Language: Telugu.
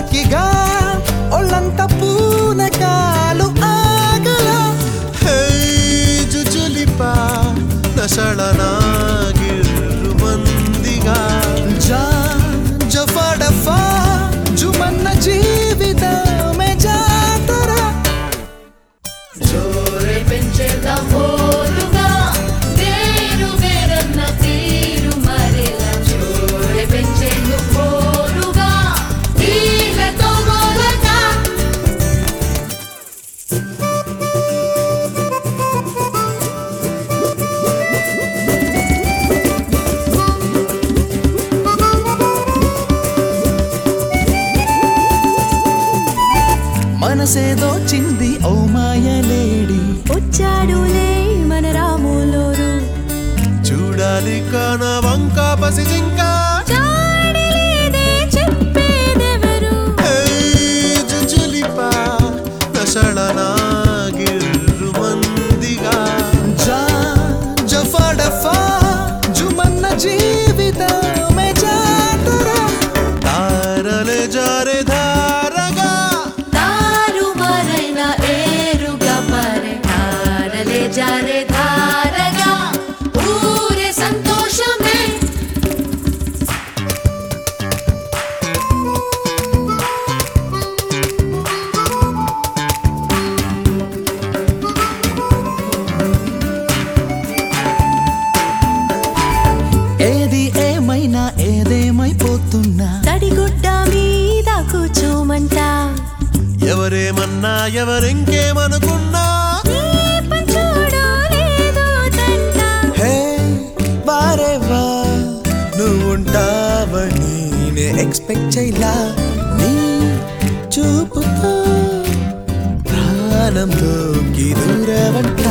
సాకిగా ఒళ్ళంత పూనకాలు ఆగల హే జుజులిపా నషళనాగిర్రు మందిగా జా జఫడఫా జుమన్న జీవితమే జాతర జోరే పెంచేద్దాం పోలుగా వేరు వేరన్న తీరు మరెలా జోరే పెంచేందు పోలుగా తీరతో మొలగా మనసేదో చింది ఓ మాయలేడి వచ్చాడులే మన రాములోరు చూడాలి కాన వంక పసి జింకా చాడలేదే చెప్పేదెవరు హే జుజులిపా నషళనాగిర్రు మందిగా జా జఫడఫా జుమన్న జీవితమే జాతర తారలే జారే ధారగా తారు మరైన ఏరుగా పరే తారలే జారే ధారగా ఊరే సంతోషమే ఏది ఏమైనా ఏదేమైపోతున్నా తడిగుడ్డ మీద కూర్చోమంట ఎవరేమన్నా ఎవరింకేమనుకున్నా నీ పంచుడో లేదో తంట హే వారేవా నువ్వుంటావని నే ఎక్స్పెక్ట్ చేయలా నీ చూపుతో ప్రాణంలోకి దూరవంట